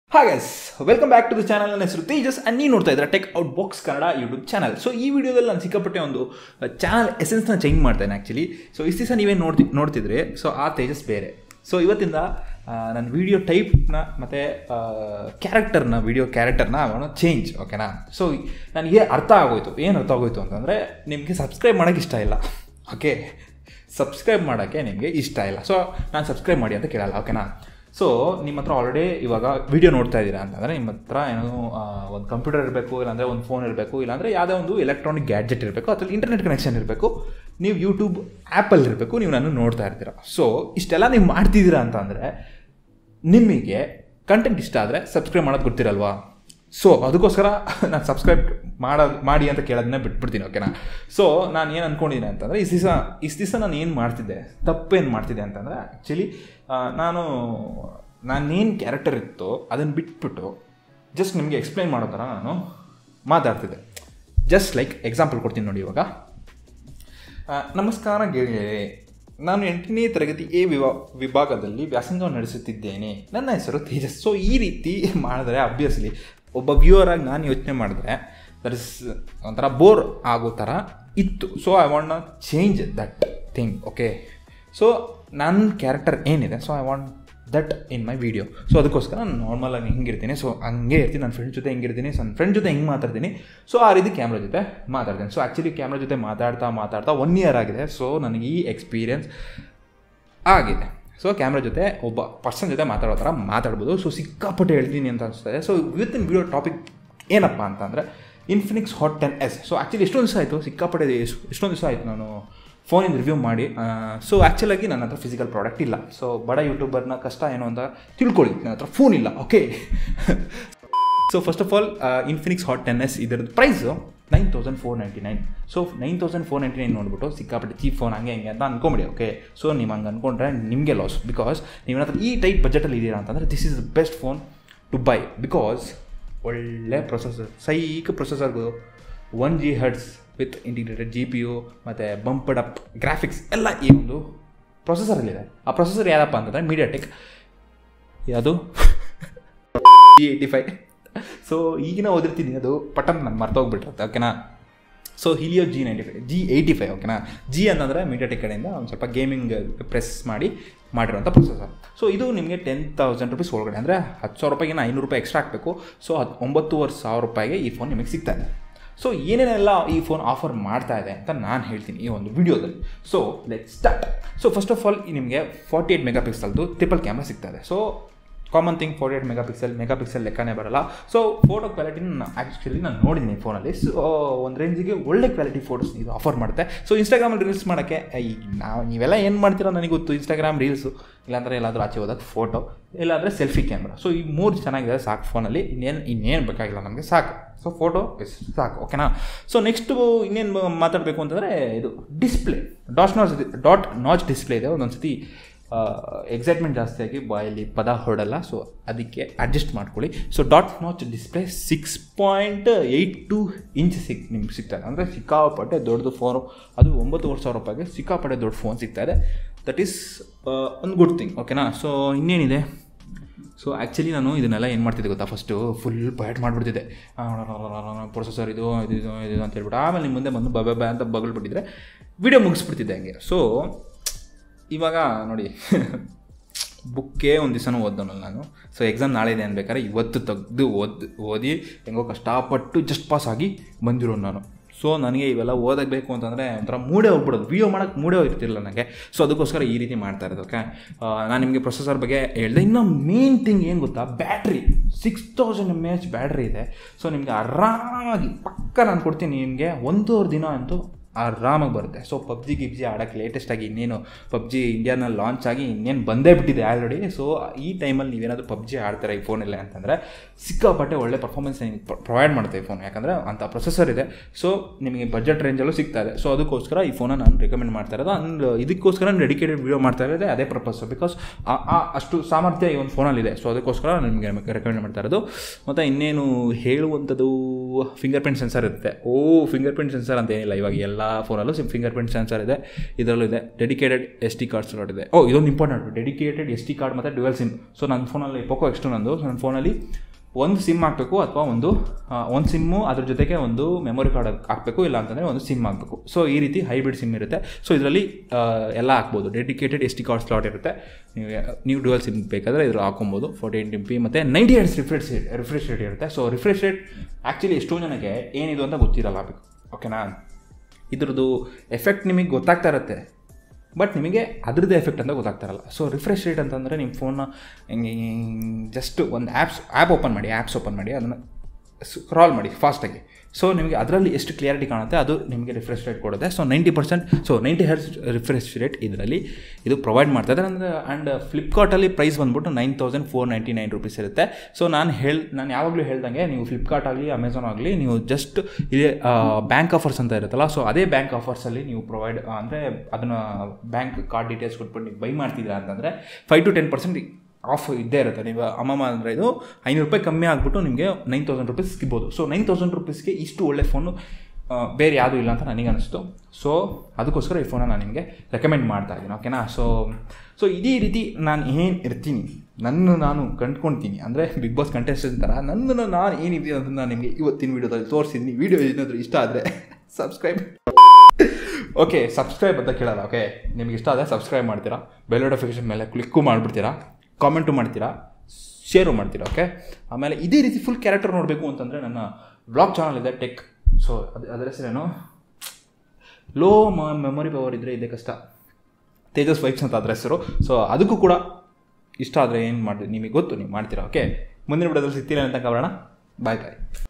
hi guys welcome back to the channel ನನ್ನ ಹೆಸರು Tejas and ನೀವು ನೋಡ್ತಾ ಇದ್ದಾರೆ tech out box Kannada YouTube channel so ಈ ವಿಡಿಯೋದಲ್ಲಿ ನಾನು ಸಿಕ್ಕಾಪಟ್ಟೆ ಒಂದು ಚಾನಲ್ ಎಸೆನ್ಸ್ನ ಚೇಂಜ್ ಮಾಡ್ತೇನೆ ಆ್ಯಕ್ಚುಲಿ ಸೊ ಇಷ್ಟು ದಿವಸ ನೀವೇನು ನೋಡ್ತಿ ನೋಡ್ತಿದ್ರೆ ಸೊ ಆ ತೇಜಸ್ ಬೇರೆ ಸೊ ಇವತ್ತಿಂದ ನನ್ನ ವಿಡಿಯೋ ಟೈಪ್ನ ಮತ್ತು ಕ್ಯಾರೆಕ್ಟರ್ನ ವಿಡಿಯೋ ಕ್ಯಾರೆಕ್ಟರ್ನ ಅವನು ಚೇಂಜ್ ಓಕೆನಾ ಸೊ ನನಗೆ ಅರ್ಥ ಆಗೋಯ್ತು ಏನು ಅರ್ಥ ಆಗೋಯ್ತು ಅಂತಂದರೆ ನಿಮಗೆ ಸಬ್ಸ್ಕ್ರೈಬ್ ಮಾಡೋಕ್ಕೆ ಇಷ್ಟ ಇಲ್ಲ ಓಕೆ ಸಬ್ಸ್ಕ್ರೈಬ್ ಮಾಡೋಕ್ಕೆ ನಿಮಗೆ ಇಷ್ಟ ಇಲ್ಲ ಸೊ ನಾನು ಸಬ್ಸ್ಕ್ರೈಬ್ ಮಾಡಿ ಅಂತ ಕೇಳಲ್ಲ ಓಕೆನಾ ಸೊ ನಿಮ್ಮ ಹತ್ರ ಆಲ್ರೆಡಿ ಇವಾಗ ವಿಡಿಯೋ ನೋಡ್ತಾ ಇದ್ದೀರಾ ಅಂತಂದರೆ ನಿಮ್ಮ ಹತ್ರ ಏನೋ ಒಂದು ಕಂಪ್ಯೂಟರ್ ಇರಬೇಕು ಇಲ್ಲಾಂದರೆ ಒಂದು ಫೋನ್ ಇರಬೇಕು ಇಲ್ಲಾಂದರೆ ಯಾವುದೇ ಒಂದು ಎಲೆಕ್ಟ್ರಾನಿಕ್ ಗ್ಯಾಡ್ಜೆಟ್ ಇರಬೇಕು ಅಥವಾ ಇಂಟರ್ನೆಟ್ ಕನೆಕ್ಷನ್ ಇರಬೇಕು ನೀವು ಯೂಟ್ಯೂಬ್ ಆ್ಯಪಲ್ಲಿ ಇರಬೇಕು ನೀವು ನಾನು ನೋಡ್ತಾ ಇರ್ತೀರ ಸೊ ಇಷ್ಟೆಲ್ಲ ನೀವು ಮಾಡ್ತಿದ್ದೀರಾ ಅಂತಂದರೆ ನಿಮಗೆ ಕಂಟೆಂಟ್ ಇಷ್ಟ ಆದರೆ ಸಬ್ಸ್ಕ್ರೈಬ್ ಮಾಡೋದು ಗೊತ್ತಿರಲ್ವಾ ಸೊ ಅದಕ್ಕೋಸ್ಕರ ನಾನು ಸಬ್ಸ್ಕ್ರೈಬ್ ಮಾಡೋದು ಮಾಡಿ ಅಂತ ಕೇಳೋದನ್ನೇ ಬಿಟ್ಬಿಡ್ತೀನಿ ಓಕೆನಾ ಸೊ ನಾನು ಏನು ಅಂದ್ಕೊಂಡಿದ್ದೀನಿ ಅಂತಂದರೆ ಇಷ್ಟು ದಿವಸ ಇಷ್ಟು ದಿವಸ ನಾನು ಏನು ಮಾಡ್ತಿದ್ದೆ ತಪ್ಪೇನು ಮಾಡ್ತಿದ್ದೆ ಅಂತಂದರೆ ಆ್ಯಕ್ಚುಲಿ ನಾನು ನಾನೇನು ಕ್ಯಾರೆಕ್ಟರ್ ಇತ್ತು ಅದನ್ನು ಬಿಟ್ಬಿಟ್ಟು ಜಸ್ಟ್ ನಿಮಗೆ ಎಕ್ಸ್ಪ್ಲೈನ್ ಮಾಡೋ ಥರ ನಾನು ಮಾತಾಡ್ತಿದ್ದೆ ಜಸ್ಟ್ ಲೈಕ್ ಎಕ್ಸಾಂಪಲ್ ಕೊಡ್ತೀನಿ ನೋಡಿ ಇವಾಗ ನಮಸ್ಕಾರ ಗೆಳೆಯರೇ ನಾನು ಎಂಟನೇ ತರಗತಿ ಎ ವಿಭಾ ವಿಭಾಗದಲ್ಲಿ ವ್ಯಾಸಂಗ ನಡೆಸುತ್ತಿದ್ದೇನೆ ನನ್ನ ಹೆಸರು ತೇಜಸ್ ಸೊ ಈ ರೀತಿ ಮಾಡಿದ್ರೆ ಅಬ್ವಿಯಸ್ಲಿ ಒಬ್ಬ ವ್ಯೂವರ್ ಆಗಿ ನಾನು ಯೋಚನೆ ಮಾಡಿದ್ರೆ ದಟ್ ಇಸ್ ಒಂಥರ ಬೋರ್ ಆಗೋ ಥರ ಇತ್ತು so I want not change that thing okay so ನನ್ನ ಕ್ಯಾರೆಕ್ಟರ್ ಏನಿದೆ so I want that in my video so ಅದಕ್ಕೋಸ್ಕರ ನಾನು ನಾರ್ಮಲಾಗಿ ಹಿಂಗಿರ್ತೀನಿ ಸೊ ಹಂಗೆ ಇರ್ತೀನಿ ನನ್ನ ಫ್ರೆಂಡ್ ಜೊತೆ ಹೆಂಗಿರ್ತೀನಿ ನನ್ನ ಫ್ರೆಂಡ್ ಜೊತೆ ಹೆಂಗೆ ಮಾತಾಡ್ತೀನಿ ಸೊ ಆ ರೀತಿ ಕ್ಯಾಮ್ರಾ ಜೊತೆ ಮಾತಾಡ್ತೀನಿ ಸೊ ಆ್ಯಕ್ಚುಲಿ ಕ್ಯಾಮ್ರಾ ಜೊತೆ ಮಾತಾಡ್ತಾ ಮಾತಾಡ್ತಾ ಒನ್ ಇಯರ್ ಆಗಿದೆ ಸೊ ನನಗೆ ಈ ಎಕ್ಸ್ಪೀರಿಯನ್ಸ್ ಆಗಿದೆ ಸೊ ಕ್ಯಾಮ್ರಾ ಜೊತೆ ಒಬ್ಬ ಪರ್ಸನ್ ಜೊತೆ ಮಾತಾಡೋ ಥರ ಮಾತಾಡ್ಬೋದು ಸೊ ಸಿಕ್ಕಾಪಟ್ಟೆ ಹೇಳ್ತೀನಿ ಅಂತ ಅನಿಸ್ತದೆ ಸೊ ಇವತ್ತಿನ ವಿಡಿಯೋ ಟಾಪಿಕ್ ಏನಪ್ಪ ಅಂತಂದರೆ Infinix Hot ten S so actually ಎಷ್ಟೊಂದು ದಿವಸ ಆಯಿತು ಸಿಕ್ಕಾಪಟ್ಟೆ ಎಷ್ಟೊಂದು ದಿವಸ ಆಯಿತು ನಾನು ಫೋನಿಂದ ರಿವ್ಯೂ ಮಾಡಿ ಸೊ ಆ್ಯಕ್ಚುಲಾಗಿ ನನ್ನ ಹತ್ರ ಫಿಸಿಕಲ್ ಪ್ರಾಡಕ್ಟ್ ಇಲ್ಲ ಸೊ ಬಡ ಯೂಟ್ಯೂಬರ್ನ ಕಷ್ಟ ಏನು ಅಂತ ತಿಳ್ಕೊಳ್ಳಿ ನನ್ನ ಹತ್ರ ಫೋನ್ ಇಲ್ಲ okay so first of all Infinix Hot ten S ಇದರದ್ದು price nine thousand four ninety nine so nine thousand four ninety nine ನೋಡ್ಬಿಟ್ಟು ಸಿಕ್ಕಾಪಟ್ಟೆ ಚೀಪ್ ಫೋನ್ ಹಂಗೆ ಹಂಗೆ ಅಂತ ಅನ್ಕೊಂಬಿಡಿ ಓಕೆ ಸೊ ನೀವು ಹಂಗೆ ಅಂದ್ಕೊಂಡ್ರೆ ನಿಮಗೆ ಲಾಸ್ ಬಿಕಾಸ್ ನೀವು ಹತ್ರ ಈ ಟೈಪ್ ಬಜೆಟಲ್ಲಿ ಇದ್ದೀರಾ ಅಂತಂದರೆ this is the best phone to buy because ಒಳ್ಳೆ ಪ್ರೊಸೆಸರ್ ಸೈಕ್ ಪ್ರೊಸೆಸರ್ಗಳು one G hertz with integrated G P U ಮತ್ತು ಬಂಪಡ್ ಅಪ್ ಗ್ರಾಫಿಕ್ಸ್ ಎಲ್ಲ ಈ ಒಂದು ಪ್ರೊಸೆಸರಲ್ಲಿದೆ ಆ ಪ್ರೊಸೆಸರ್ ಯಾರಪ್ಪ ಅಂತಂದರೆ ಮೀಡಿಯಾಟೆಕ್ ಯಾವುದು ಜಿ ಏಯ್ಟಿ ಫೈವ್ ಸೊ ಈಗಿನ ಓದಿರ್ತೀನಿ ಅದು ಪಟನ್ ನಾನು ಮರ್ತೋಗ್ಬಿಟ್ಟಿರುತ್ತೆ ಓಕೆನಾ so Helio G ninety five G eighty five ಓಕೆನಾ ಜಿ ಅಂತಂದರೆ ಮೀಡಿಯಾಟೆಕ್ ಕಡೆಯಿಂದ ಒಂದು ಸ್ವಲ್ಪ ಗೇಮಿಂಗ್ ಪ್ರೆಸ್ ಮಾಡಿ ಮಾಡಿರೋಂಥ ಪ್ರೊಸೆಸರ್ ಸೊ ಇದು ನಿಮಗೆ ಟೆನ್ ತೌಸಂಡ್ ರುಪೀಸ್ ಒಳಗಡೆ ಅಂದರೆ ಹತ್ತು ಸಾವಿರ ರೂಪಾಯಿಗೆ ಐನೂರು ರೂಪಾಯಿ ಎಕ್ಸ್ಟ್ರಾ ಹಾಕಬೇಕು ಸೊ ಹತ್ತು ಒಂಬತ್ತುವರೆ ಸಾವಿರ ರೂಪಾಯಿಗೆ ಈ ಫೋನ್ ನಿಮಗೆ ಸಿಗ್ತಾ ಇದೆ ಸೊ ಏನೇನೆಲ್ಲ ಈ ಫೋನ್ ಆಫರ್ ಮಾಡ್ತಾ ಇದೆ ಅಂತ ನಾನು ಹೇಳ್ತೀನಿ ಈ ಒಂದು ವಿಡಿಯೋದಲ್ಲಿ so let start so first of all ನಿಮಗೆ ಫಾರ್ಟಿ ಏಯ್ಟ್ ಮೆಗಾ ಪಿಕ್ಸಲ್ದು ಟ್ರಿಪಲ್ ಕ್ಯಾಮ್ರಾ ಸಿಗ್ತಾ ಇದೆ so common thing forty eight mega pixel mega pixel ಲೆಕ್ಕನೇ ಬರಲ್ಲ ಸೊ ಫೋಟೋ ಕ್ವಾಲಿಟಿನ ನಾನು ಆ್ಯಕ್ಚುಲಿ ನಾನು ನೋಡಿದ್ದೀನಿ ಫೋನಲ್ಲಿ ಸೊ ಒಂದು ರೇಂಜಿಗೆ ಒಳ್ಳೆ ಕ್ವಾಲಿಟಿ ಫೋಟೋಸ್ ಇದು ಆಫರ್ ಮಾಡುತ್ತೆ ಸೊ ಇನ್ಸ್ಟಾಗ್ರಾಮಲ್ಲಿ ರೀಲ್ಸ್ ಮಾಡೋಕ್ಕೆ ಈ ನಾವು ನೀವೆಲ್ಲ ಏನು ಮಾಡ್ತೀರೋ ನನಗೆ ಗೊತ್ತು ಇನ್ಸ್ಟಾಗ್ರಾಮ್ ರೀಲ್ಸು ಇಲ್ಲಾಂದರೆ ಎಲ್ಲಾದರೂ ಆಚೆ ಹೋದಾಗ ಫೋಟೋ ಇಲ್ಲಾಂದರೆ ಸೆಲ್ಫಿ ಕ್ಯಾಮ್ರಾ ಸೊ ಈ ಮೂರು ಚೆನ್ನಾಗಿದೆ ಸಾಕು ಫೋನಲ್ಲಿ ಇನ್ನೇನು ಇನ್ನೇನು ಬೇಕಾಗಿಲ್ಲ ನಮಗೆ ಸಾಕು ಸೊ ಫೋಟೋ ಎಸ್ ಸಾಕು ಓಕೆನಾ ಸೊ ನೆಕ್ಸ್ಟು ಇನ್ನೇನು ಮಾತಾಡಬೇಕು ಅಂತಂದರೆ ಇದು display dot notch dot notch display ಇದೆ ಒಂದೊಂದು ಸತಿ ಎಕ್ಸೈಟ್ಮೆಂಟ್ ಜಾಸ್ತಿಯಾಗಿ ಬಾಯಲ್ಲಿ ಪದ ಹೊರಡಲ್ಲ ಸೊ ಅದಕ್ಕೆ ಅಡ್ಜಸ್ಟ್ ಮಾಡ್ಕೊಳ್ಳಿ so dot notch display six point eight two inch ಸಿಕ್ ನಿಮ್ಗೆ ಸಿಗ್ತದೆ ಅಂದರೆ ಸಿಕ್ಕಾಪಟ್ಟೆ ದೊಡ್ಡದು ಫೋನು ಅದು ಒಂಬತ್ತುವರೆ ಸಾವಿರ ರೂಪಾಯಿಗೆ ಸಿಕ್ಕಾಪಟ್ಟೆ ದೊಡ್ಡ ಫೋನ್ ಸಿಗ್ತಾ ಇದೆ ದಟ್ ಈಸ್ ಒಂದು ಗುಡ್ ಥಿಂಗ್ ಓಕೆನಾ ಸೊ ಇನ್ನೇನಿದೆ ಸೊ ಆ್ಯಕ್ಚುಲಿ ನಾನು ಇದನ್ನೆಲ್ಲ ಏನು ಮಾಡ್ತಿದ್ದೆ ಗೊತ್ತಾ ಫಸ್ಟು ಫುಲ್ ಬೈಟ್ ಮಾಡಿಬಿಡ್ತಿದ್ದೆ ಪ್ರೊಸೆಸರ್ ಇದು ಇದು ಇದು ಇದು ಅಂತ ಹೇಳ್ಬಿಟ್ಟು ಆಮೇಲೆ ನಿಮ್ಮ ಮುಂದೆ ಬಂದು ಬಬೆ ಬೆ ಅಂತ ಬಗಲ್ಬಿಟ್ಟಿದ್ರೆ ವಿಡಿಯೋ ಮುಗಿಸ್ಬಿಡ್ತಿದ್ದೆ ಹಂಗೆ ಸೊ ಇವಾಗ ನೋಡಿ ಬುಕ್ಕೇ ಒಂದು ದಿವಸನೂ ಓದ್ದವನಲ್ಲ ನಾನು ಸೊ ಎಕ್ಸಾಮ್ ನಾಳೆ ಇದೆ ಅನ್ಬೇಕಾದ್ರೆ ಇವತ್ತು ತೆಗೆದು ಓದ್ ಓದಿ ಹೆಂಗೋ ಕಷ್ಟಪಟ್ಟು ಜಸ್ಟ್ ಪಾಸ್ ಆಗಿ ಬಂದಿರೋನು ನಾನು ಸೊ ನನಗೆ ಇವೆಲ್ಲ ಓದಬೇಕು ಅಂತಂದರೆ ಒಂಥರ ಮೂಡೇ ಹೋಗ್ಬಿಡೋದು ವಿಡಿಯೋ ಮಾಡೋಕ್ಕೆ ಮೂಡೇ ಹೋಗ್ತಿರ್ತಿಲ್ಲ ನನಗೆ ಸೊ ಅದಕ್ಕೋಸ್ಕರ ಈ ರೀತಿ ಮಾಡ್ತಾ ಇರೋದು ಓಕೆ ನಾನು ನಿಮಗೆ ಪ್ರೊಸೆಸರ್ ಬಗ್ಗೆ ಹೇಳಿದೆ ಇನ್ನು ಮೇನ್ ಥಿಂಗ್ ಏನು ಗೊತ್ತಾ battery six thousand M H battery ಇದೆ ಸೊ ನಿಮಗೆ ಆರಾಮಾಗಿ ಪಕ್ಕ ನಾನು ಕೊಡ್ತೀನಿ ನಿಮಗೆ ಒಂದೂವರೆ ದಿನ ಅಂತೂ ಆರಾಮಾಗಿ ಬರುತ್ತೆ ಸೊ ಪಬ್ಜಿ ಗಿಬ್ಜಿ ಆಡೋಕ್ಕೆ ಲೇಟೆಸ್ಟಾಗಿ ಇನ್ನೇನು ಪಬ್ಜಿ ಇಂಡಿಯಾನಲ್ಲಿ ಲಾಂಚ್ ಆಗಿ ಇನ್ನೇನು ಬಂದೇ ಬಿಟ್ಟಿದೆ ಆಲ್ರೆಡಿ ಸೊ ಈ ಟೈಮಲ್ಲಿ ನೀವೇನಾದರೂ ಪಬ್ಜಿ ಆಡ್ತಾರೆ ಈ ಫೋನಲ್ಲಿ ಅಂತಂದರೆ ಸಿಕ್ಕಾಪಟ್ಟೆ ಒಳ್ಳೆ ಪರ್ಫಾರ್ಮೆನ್ಸ್ ನಿಮಗೆ ಪ್ರೊವೈಡ್ ಮಾಡುತ್ತೆ ಈ ಫೋನ್ ಯಾಕಂದರೆ ಅಂಥ ಪ್ರೊಸೆಸರ್ ಇದೆ ಸೊ ನಿಮಗೆ ಬಜೆಟ್ ರೇಂಜಲ್ಲೂ ಸಿಗ್ತಾ ಇದೆ ಸೊ ಅದಕ್ಕೋಸ್ಕರ ಈ ಫೋನ ನಾನು ರೆಕಮೆಂಡ್ ಮಾಡ್ತಾ ಇರೋದು ಅಂಡ್ ಇದಕ್ಕೋಸ್ಕರ ನಾನು ಡೆಡಿಕೇಟೆಡ್ ವೀಡಿಯೋ ಮಾಡ್ತಾ ಇರೋದೇ ಅದೇ ಪರ್ಪಸ್ ಬಿಕಾಸ್ ಅಷ್ಟು ಸಾಮರ್ಥ್ಯ ಈ ಒಂದು ಫೋನಲ್ಲಿದೆ ಸೊ ಅದಕ್ಕೋಸ್ಕರ ನಿಮಗೆ ರೆಕಮೆಂಡ್ ಮಾಡ್ತಾ ಇರೋದು ಮತ್ತು ಇನ್ನೇನು ಹೇಳುವಂಥದ್ದು ಫಿಂಗರ್ ಪ್ರಿಂಟ್ ಸೆನ್ಸರ್ ಇರುತ್ತೆ ಓ ಫಿಂಗರ್ ಪ್ರಿಂಟ್ ಸೆನ್ಸರ್ ಅಂತ ಏನಿಲ್ಲ ಇವಾಗ ಎಲ್ಲ ಫೋನಲ್ಲೂ ಸಿಮ್ ಫಿಂಗರ್ ಪ್ರಿಂಟ್ ಸೆನ್ಸರ್ ಇದೆ ಇದರಲ್ಲೂ ಇದೆ dedicated S T card slot ಇದೆ ಓ ಇದೊಂದು important dedicated S T card ಮತ್ತು ಡ್ಯುವೆಲ್ ಸಿಮ್ ಸೊ ನನ್ನ ಫೋನಲ್ಲಿ ಪೋಕೋ ಎಕ್ಸ್ಟು ನಂದು ನನ್ನ ಫೋನಲ್ಲಿ ಒಂದು ಸಿಮ್ ಹಾಕಬೇಕು ಅಥವಾ ಒಂದು ಒಂದು ಸಿಮ್ಮು ಅದ್ರ ಜೊತೆಗೆ ಒಂದು ಮೆಮೊರಿ ಕಾರ್ಡ್ ಹಾಕಬೇಕು ಇಲ್ಲ ಅಂತಂದರೆ ಒಂದು ಸಿಮ್ ಹಾಕಬೇಕು ಸೊ ಈ ರೀತಿ ಹೈಬ್ರಿಡ್ ಸಿಮ್ ಇರುತ್ತೆ ಸೊ ಇದರಲ್ಲಿ ಎಲ್ಲ ಹಾಕ್ಬೋದು dedicated S T card slot ಇರುತ್ತೆ ನೀವು ನೀವು ಡುವಲ್ ಸಿಮ್ ಬೇಕಾದರೆ ಇದ್ರ ಹಾಕೊಬೋದು ಫೋರ್ಟೀನ್ ಟಿ ಪಿ ಮತ್ತು ninety hertz refresh refresh rate ಇರುತ್ತೆ ಸೊ ರಿಫ್ರೆಶ್ ರೇಟ್ ಆ್ಯಕ್ಚುಲಿ ಎಷ್ಟೋ ಜನಕ್ಕೆ ಏನಿದು ಅಂತ ಗೊತ್ತಿರಲ್ಲ ಓಕೆನಾ ಇದ್ರದ್ದು ಎಫೆಕ್ಟ್ ನಿಮಗೆ ಗೊತ್ತಾಗ್ತಾ ಇರುತ್ತೆ ಬಟ್ ನಿಮಗೆ ಅದ್ರದ್ದೇ ಎಫೆಕ್ಟ್ ಅಂತ ಗೊತ್ತಾಗ್ತಾರಲ್ಲ ಸೊ ರಿಫ್ರೆಶ್ ರೇಟ್ ಅಂತಂದರೆ ನಿಮ್ಮ ಫೋನ್ನ ಹಿಂಗೆ ಜಸ್ಟ್ ಒಂದು ಆ್ಯಪ್ಸ್ ಆ್ಯಪ್ ಓಪನ್ ಮಾಡಿ ಆ್ಯಪ್ಸ್ ಓಪನ್ ಮಾಡಿ ಅದನ್ನು ಸ್ಕ್ರಾಲ್ ಮಾಡಿ ಫಾಸ್ಟಾಗಿ ಸೊ ನಿಮಗೆ ಅದರಲ್ಲಿ ಎಷ್ಟು ಕ್ಲಿಯರಿಟಿ ಕಾಣುತ್ತೆ ಅದು ನಿಮಗೆ ರಿಫ್ರೆಶ್ ರೇಟ್ ಕೊಡುತ್ತೆ so ninety percent so ninety hertz refresh rate ಇದರಲ್ಲಿ ಇದು ಪ್ರೊವೈಡ್ ಮಾಡ್ತಾ ಇದ್ದಾರೆ ಅಂದರೆ ಆ್ಯಂಡ್ ಫ್ಲಿಪ್ಕಾರ್ಟಲ್ಲಿ ಪ್ರೈಸ್ ಬಂದ್ಬಿಟ್ಟು nine thousand four ninety nine rupees ಇರುತ್ತೆ ಸೊ ನಾನು ಹೇಳಿ ನಾನು ಯಾವಾಗಲೂ ಹೇಳ್ದಂಗೆ ನೀವು ಫ್ಲಿಪ್ಕಾರ್ಟ್ ಆಗಲಿ ಅಮೆಝಾನ್ ಆಗಲಿ ನೀವು ಜಸ್ಟ್ ಇದೇ ಬ್ಯಾಂಕ್ ಆಫರ್ಸ್ ಅಂತ ಇರುತ್ತಲ್ಲ ಸೊ ಅದೇ ಬ್ಯಾಂಕ್ ಆಫರ್ಸಲ್ಲಿ ನೀವು ಪ್ರೊವೈಡ್ ಅಂದರೆ ಅದನ್ನು ಬ್ಯಾಂಕ್ ಕಾರ್ಡ್ ಡೀಟೇಲ್ಸ್ ಕೊಟ್ಬಿಟ್ಟು ನೀವು ಬೈ ಮಾಡ್ತಿದ್ದೀರಾ ಅಂತಂದರೆ five to ten percent off ಇದ್ದೇ ಇರುತ್ತೆ ನೀವು ಅಮ್ಮಮ್ಮ ಅಂದರೆ ಇದು ಐನೂರು ರೂಪಾಯಿ ಕಮ್ಮಿ ಆಗಿಬಿಟ್ಟು ನಿಮಗೆ ನೈನ್ ತೌಸಂಡ್ ರುಪೀಸ್ ಸಿಗ್ಬೋದು ಸೊ ನೈನ್ ತೌಸಂಡ್ ರುಪೀಸ್ಗೆ ಇಷ್ಟು ಒಳ್ಳೆ ಫೋನು ಬೇರೆ ಯಾವುದೂ ಇಲ್ಲ ಅಂತ ನನಗೆ ಅನಿಸ್ತು ಸೊ ಅದಕ್ಕೋಸ್ಕರ ಈ ಫೋನ ನಾನು ನಿಮಗೆ ರೆಕಮೆಂಡ್ ಮಾಡ್ತಾ ಇದ್ದೀನಿ ಓಕೆನಾ ಸೊ ಸೊ ಇದೇ ರೀತಿ ನಾನು ಏನು ಇರ್ತೀನಿ ನನ್ನ ನಾನು ಕಂಡ್ಕೊಳ್ತೀನಿ ಅಂದರೆ ಬಿಗ್ ಬಾಸ್ ಕಂಟೆಸ್ಟೆಂಟ್ ಥರ ನನ್ನನ್ನು ನಾನು ಏನಿದೆ ಅಂತ ನಾನು ನಿಮಗೆ ಇವತ್ತಿನ ವೀಡಿಯೋದಲ್ಲಿ ತೋರಿಸಿದ್ದೀನಿ ವೀಡಿಯೋ ಏನಾದರೂ ಇಷ್ಟ ಆದರೆ ಸಬ್ಸ್ಕ್ರೈಬ್ ಓಕೆ ಸಬ್ಸ್ಕ್ರೈಬ್ ಅಂತ ಕೇಳಲ್ಲ ಓಕೆ ನಿಮ್ಗೆ ಇಷ್ಟ ಆದರೆ ಸಬ್ಸ್ಕ್ರೈಬ್ ಮಾಡ್ತೀರಾ ಬೆಲ್ ನೋಟಿಫಿಕೇಶನ್ ಮೇಲೆ ಕ್ಲಿಕ್ಕು ಮಾಡಿಬಿಡ್ತೀರಾ ಕಾಮೆಂಟು ಮಾಡ್ತೀರಾ ಶೇರು ಮಾಡ್ತೀರಾ ಓಕೆ ಆಮೇಲೆ ಇದೇ ರೀತಿ ಫುಲ್ ಕ್ಯಾರೆಕ್ಟರ್ ನೋಡಬೇಕು ಅಂತಂದರೆ ನನ್ನ ಬ್ಲಾಗ್ ಚಾನಲ್ ಇದೆ ಟೆಕ್ ಸೊ ಅದು ಅದರ ಹೆಸರೇನು ಲೋ ಮೆಮೊರಿ ಪವರ್ ಇದ್ದರೆ ಇದೇ ಕಷ್ಟ ತೇಜಸ್ ವೈಬ್ಸ್ ಅಂತ ಅದ್ರ ಹೆಸರು ಸೊ ಅದಕ್ಕೂ ಕೂಡ ಇಷ್ಟ ಆದರೆ ಏನು ಮಾಡಿ ನಿಮಗೆ ಗೊತ್ತು ನೀವು ಮಾಡ್ತೀರಾ ಓಕೆ ಮುಂದಿನ ವಿಡಿಯೋದಲ್ಲಿ ಸಿಗ್ತೀರಾ ಅಂತ ಕಾರಣ ಬಾಯ್ ಬಾಯ್